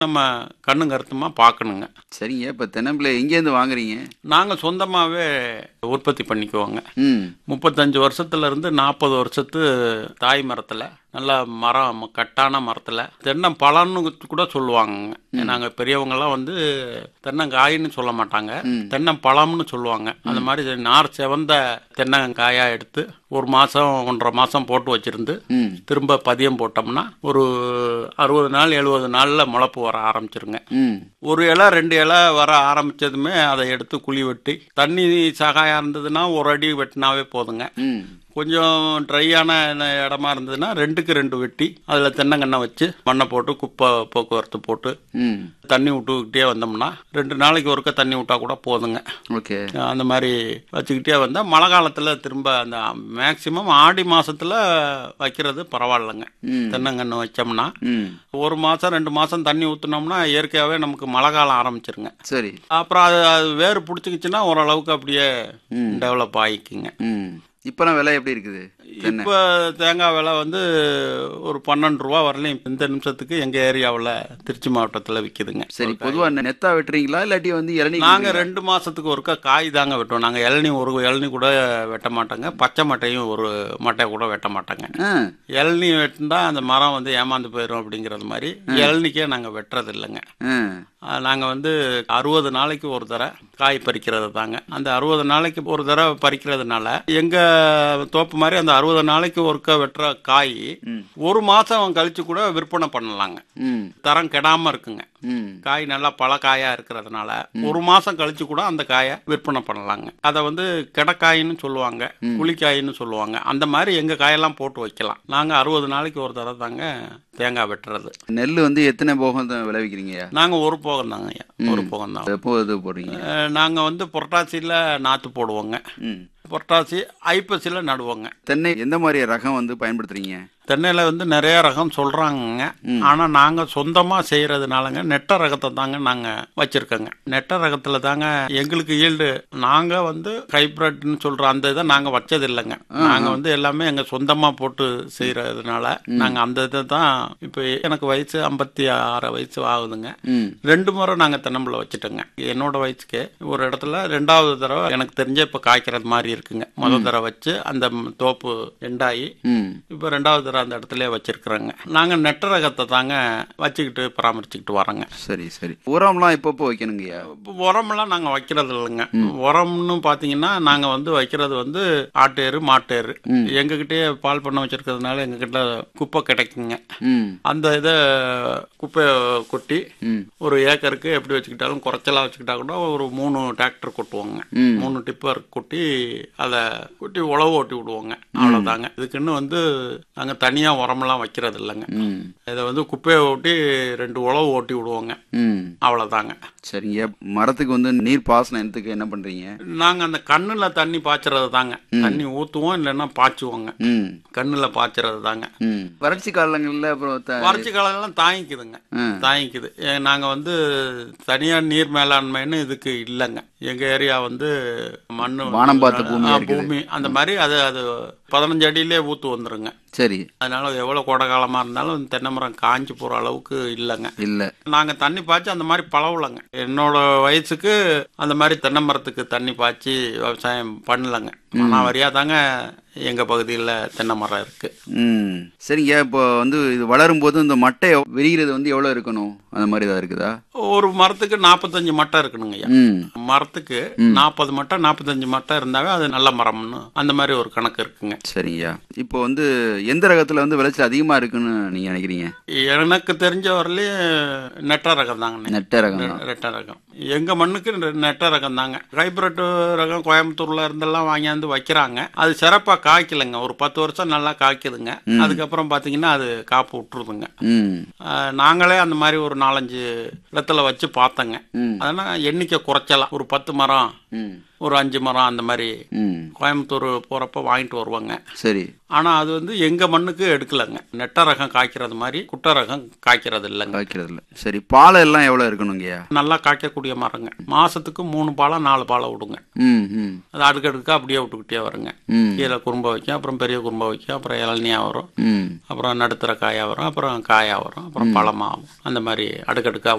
நம்ம கண்ணு கருத்துமா பார்க்கணுங்க சரிங்க இப்போ தென்னம்பிள்ளை எங்கேருந்து வாங்குறீங்க நாங்கள் சொந்தமாகவே உற்பத்தி பண்ணிக்குவோங்க ம் முப்பத்தஞ்சு வருஷத்துல இருந்து நாற்பது வருஷத்து தாய் மரத்தில் நல்ல மரம் கட்டான மரத்தில் தென்னம்பழம்னு கூட சொல்லுவாங்க நாங்கள் பெரியவங்கெல்லாம் வந்து தென்னங்காயின்னு சொல்ல மாட்டாங்க தென்னம்பழம்னு சொல்லுவாங்க அந்த மாதிரி நார் செவந்த தென்னங்காயா எடுத்து ஒரு மாதம் ஒன்றரை மாதம் போட்டு வச்சிருந்து ம் திரும்ப பதியம் போட்டோம்னா ஒரு அறுபது நாள் எழுபது நாளில் முளப்பு வர ஆரம்பிச்சிருங்க ம் ஒரு இலை ரெண்டு இலை வர ஆரம்பிச்சதுமே அதை எடுத்து குழி வெட்டி தண்ணி சகாயம் இருந்ததுன்னா ஒரு அடி வெட்டினாவே போதுங்க ம் கொஞ்சம் ட்ரையான இடமா இருந்ததுன்னா ரெண்டுக்கு ரெண்டு வெட்டி அதில் தென்னங்கண்ணை வச்சு மண்ணை போட்டு குப்பை போக்குவரத்து போட்டு ம் தண்ணி விட்டுக்கிட்டே வந்தோம்னா ரெண்டு நாளைக்கு ஒருக்க தண்ணி விட்டா கூட போதுங்க ஓகே அந்த மாதிரி வச்சுக்கிட்டே வந்தால் மழை காலத்தில் திரும்ப அந்த மேக்சிமம் ஆடி மாசத்துல வைக்கிறது பரவாயில்லைங்க ம். தென்னங்கன்று வச்சோம்னா ம் ஒரு மாதம் ரெண்டு மாதம் தண்ணி ஊற்றுனோம்னா இயற்கையாகவே நமக்கு மழை காலம் ஆரம்பிச்சிருங்க சரி அப்புறம் அது அது வேறு பிடிச்சிக்கிச்சுன்னா ஓரளவுக்கு அப்படியே டெவலப் ஆகிக்குங்க ம் இப்போலாம் விலை எப்படி இருக்குது தென்னை இப்போ தேங்காய் விலை வந்து ஒரு பன்னெண்டு ரூபா வரலையும் இந்த நிமிஷத்துக்கு எங்கள் ஏரியாவில் திருச்சி மாவட்டத்தில் விற்கிதுங்க சரி பொதுவாக நெத்தா வெட்டுறீங்களா இல்லாட்டி வந்து இளநீ நாங்கள் ரெண்டு மாதத்துக்கு ஒருக்கா காய் தாங்க வெட்டுவோம் நாங்கள் இளநீ ஒரு இளநீ கூட வெட்ட மாட்டோங்க பச்சை மட்டையும் ஒரு மட்டை கூட வெட்ட மாட்டோங்க ஆ இளநீ வெட்டினா அந்த மரம் வந்து ஏமாந்து போயிடும் அப்படிங்கிறது மாதிரி இளநிக்கே நாங்கள் வெட்டுறது இல்லைங்க ஆ நாங்கள் வந்து அறுபது நாளைக்கு ஒரு தடவை காய் பறிக்கிறது தாங்க அந்த அறுபது நாளைக்கு ஒரு தடவை பறிக்கிறதுனால எங்கள் தோப்பு மாதிரி அந்த அறுபது நாளைக்கு ஒருக்க வெட்டுற காய் ஒரு மாதம் கழிச்சு கூட விற்பனை பண்ணலாங்க ம் தரம் கெடாமல் இருக்குங்க ம் காய் நல்லா பழக்காயா இருக்கிறதுனால ஒரு மாசம் கழிச்சு கூட அந்த காயை விற்பனை பண்ணலாங்க அதை வந்து கிடக்காயின்னு சொல்லுவாங்க குழிக்காயின்னு சொல்லுவாங்க அந்த மாதிரி எங்க காயெல்லாம் போட்டு வைக்கலாம் நாங்க அறுபது நாளைக்கு ஒரு தடவை தாங்க தேங்காய் வெட்டுறது நெல் வந்து எத்தனை போகம் தான் விளைவிக்கிறீங்கய்யா நாங்க ஒரு போகம் தாங்க ஐயா ஒரு போகம் தான் எப்போ இது போடுறீங்க நாங்க வந்து புரட்டாசியில நாத்து போடுவோங்க ம் புரட்டாசி ஐப்பசியில நடுவோங்க தென்னை எந்த மாதிரி ரகம் வந்து பயன்படுத்துறீங்க தென்னையில் வந்து நிறைய ரகம் சொல்கிறாங்கங்க ஆனால் நாங்கள் சொந்தமாக செய்கிறதுனாலங்க நெட்ட ரகத்தை தாங்க நாங்கள் வச்சுருக்கோங்க நெட்ட ரகத்தில் தாங்க எங்களுக்கு ஈல்டு நாங்கள் வந்து ஹைப்ரிட்னு சொல்கிற அந்த இதை நாங்கள் வச்சது இல்லைங்க நாங்கள் வந்து எல்லாமே எங்கள் சொந்தமாக போட்டு செய்கிறதுனால நாங்கள் அந்த இதை தான் இப்போ எனக்கு வயசு ஐம்பத்தி ஆறு வயசு ஆகுதுங்க ம் ரெண்டு முறை நாங்கள் தென்னம்பிள்ளை வச்சுட்டோங்க என்னோட வயசுக்கு ஒரு இடத்துல ரெண்டாவது தடவை எனக்கு தெரிஞ்ச இப்போ காய்க்கிறது மாதிரி இருக்குங்க முதல் தடவை வச்சு அந்த ம் தோப்பு எண்டாயி ம் இப்போ ரெண்டாவது தடவை அந்த இடத்துல வச்சிருக்கிறோங்க நாங்கள் நெட்ட ரகத்தை தாங்க வச்சுக்கிட்டு பராமரிச்சுக்கிட்டு வரோங்க சரி சரி உரம்லாம் எப்பப்போ வைக்கணுங்கய்யா இப்போ உரமெல்லாம் நாங்கள் வைக்கிறது இல்லைங்க உரம்னு பார்த்தீங்கன்னா நாங்கள் வந்து வைக்கிறது வந்து ஆட்டேரு மாட்டேரு எங்ககிட்டயே பால் பண்ண வச்சிருக்கிறதுனால எங்ககிட்ட குப்பை கிடைக்குங்க ம் அந்த இதை குப்பையை கொட்டி ம் ஒரு ஏக்கருக்கு எப்படி வச்சுக்கிட்டாலும் குறைச்சலா வச்சுக்கிட்டா கூட ஒரு மூணு டிராக்டர் கொட்டுவோங்க ம். மூணு டிப்பர் கொட்டி அதை கொட்டி உழவு ஓட்டி விடுவோங்க அவ்வளோதாங்க இதுக்குன்னு வந்து நாங்கள் தனியாக உரமெல்லாம் வைக்கிறது இல்லைங்க ம் இதை வந்து குப்பையை ஓட்டி ரெண்டு உழவு ஓட்டி விடுவோங்க ம் அவ்வளோதாங்க சரிங்க மரத்துக்கு வந்து நீர் பாசனத்துக்கு என்ன பண்றீங்க நாங்கள் அந்த கண்ணில் தண்ணி பாய்ச்சறது தாங்க தண்ணி ஊற்றுவோம் இல்லைன்னா பாய்ச்சுவோங்க ம் கண்ணில் பாய்ச்சறது தாங்க ம் வறட்சி காலங்களில் அப்புறம் த- வறட்சி காலம்லாம் தாங்கிக்குதுங்க ஆ. தாங்கிக்குது ஏ, நாங்க வந்து தனியார் நீர் மேலாண்மைன்னு இதுக்கு இல்லைங்க எங்க ஏரியா வந்து மண்ணு வானம் பார்த்த பூமியா ஆ, இருக்குது. பூமி அந்த மாதிரி அது அது பதினஞ்சு அடியிலே ஊத்து வந்துருங்க சரி அதனால எவ்வளவு கோடை காலமா இருந்தாலும் தென்னை மரம் காஞ்சு போற அளவுக்கு இல்லைங்க இல்ல நாங்க தண்ணி பாய்ச்சி அந்த மாதிரி பழவலைங்க என்னோட வயசுக்கு அந்த மாதிரி தென்னை மரத்துக்கு தண்ணி பாய்ச்சி விவசாயம் பண்ணலங்க ஆனா வரியா தாங்க எங்க பகுதியில் தென்னை மரம் இருக்கு ம் சரிங்க இப்போ வந்து இது வளரும் போது இந்த மட்டை விரிகிறது வந்து எவ்வளோ இருக்கணும் அந்த மாதிரி ஏதாவது இருக்குதா ஒரு மரத்துக்கு நாற்பத்தஞ்சு மட்டை இருக்கணுங்க ஐயா ம் மரத்துக்கு நாற்பது மட்டை நாற்பத்தஞ்சு மட்டை இருந்தாவே அது நல்ல மரம்னு அந்த மாதிரி ஒரு கணக்கு இருக்குங்க சரிங்கய்யா இப்போ வந்து எந்த ரகத்தில் வந்து விளைச்சல் அதிகமாக இருக்குன்னு நீங்கள் நினைக்கிறீங்க எனக்கு தெரிஞ்ச வரலையும் நெட்ட ரகம் தாங்க நெட்ட ரகம் தான் நெட்ட ரகம் எங்க மண்ணுக்கு நெ- நெட்ட ரகம் தாங்க ஹைபிரிட் ரகம் கோயம்புத்தூர்ல இருந்தெல்லாம் வாங்கியாந்து வைக்கிறாங்க அது சிறப்பா காய்க்கலைங்க ஒரு பத்து வருஷம் நல்லா காய்க்குதுங்க அதுக்கப்புறம் பாத்தீங்கன்னா அது காப்பு விட்டுருதுங்க ம் ஆஹ் நாங்களே அந்த மாதிரி ஒரு நாலஞ்சு இடத்துல வச்சு பார்த்தோங்க ம். அதனால் எண்ணிக்கை குறைச்சலாம் ஒரு பத்து மரம் ம் ஒரு அஞ்சு மரம் அந்த மாதிரி ம் கோயம்புத்தூர் போறப்ப வாங்கிட்டு வருவாங்க சரி ஆனா அது வந்து எங்க மண்ணுக்கு எடுக்கலங்க நெட்ட ரகம் காய்க்கிறது மாதிரி குட்டை ரகம் காய்க்கிறது இல்லைங்க காய்க்கிறது இல்ல சரி பாலை எல்லாம் எவ்வளவு இருக்கணுங்கய்யா நல்லா காய்க்கக்கூடிய மரங்க மாசத்துக்கு மூணு பாலம் நாலு பாலம் விடுங்க ம் ம் அது அடுக்கடுக்கா அப்படியே விட்டுக்கிட்டே வருங்க ம் கீழே குறும்ப வைக்கும் அப்புறம் பெரிய குறும்ப வைக்கும் அப்புறம் இளநியா வரும் ம் அப்புறம் நடுத்தர காயா வரும் அப்புறம் காயா வரும் அப்புறம் பழமாகும் அந்த மாதிரி அடுக்கடுக்கா